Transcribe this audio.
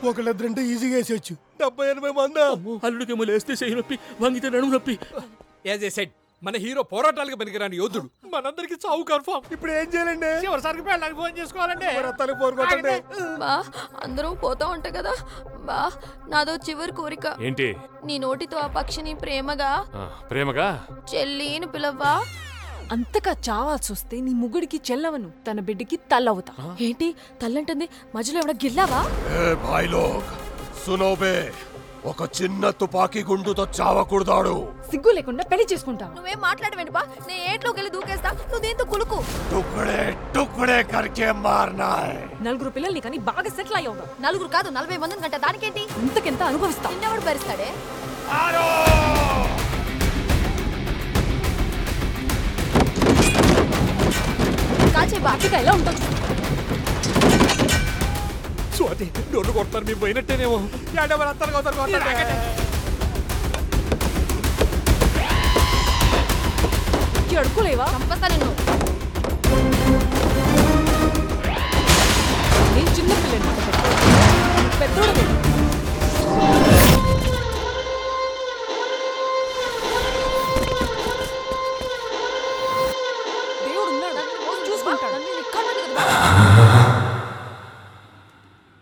ఒకళ్ళిద్దరంటే ఈజీగా వేసేయచ్చు డెబ్బై ఎనభై మందా అల్లుడికేమో లేస్తే చేయి నొప్పి వంగితే నడుము నొప్పి యాజ్ ఏ సెడ్ మన హీరో పోరాటాలకు పనికిరాని యోధుడు మనందరికి చావు కన్ఫామ్ ఇప్పుడు ఏం చేయాలండి చివరిసారికి పెళ్ళడానికి ఫోన్ చేసుకోవాలండి మరి అత్తానికి ఫోన్ కొట్టండి బా అందరూ పోతా ఉంటా కదా బా నాదో చివరి కోరిక ఏంటి నీ నోటితో ఆ పక్షిని ప్రేమగా ఆ, ప్రేమగా చెల్లిని పిలవ్వా అంతగా చావాల్సి వస్తే నీ ముగ్గుడికి చెల్లవను తన బిడ్డకి తల్లవుతా ఏంటి తల్లంటుంది మధ్యలో ఎవడ గిల్లావా ఏ భాయ్ లోగ్ సునో బే ఒక చిన్న తుపాకీ గుండుతో చావకూడదాడు సిగ్గు లేకుండా పెళ్లి చేసుకుంటావు నువ్వేం మాట్లాడవేంటి బా నేను ఏట్లోకి వెళ్ళి దూకేస్తా నువ్వు దీంతో కులుకు టుక్డే టుక్డే కర్కే మారనా హై నలుగురు పిల్లల్ని కానీ బాగా సెటిల్ అయ్యావు నలుగురు కాదు నలభై మందిని గంట దానికేంటి ఇంతకెంత అనుభవిస్తావు నిన్నెవడు భరిస్తాడే కాచే బా బాగా ఎలా ఉంటావు స్వాతి డోర్లు కొడతారు మీరు పోయినట్టేనేమో ఏడవ అత్తలు కొడతారు కొట్టండి. అడుకోలేవా చంపస్తా నిన్ను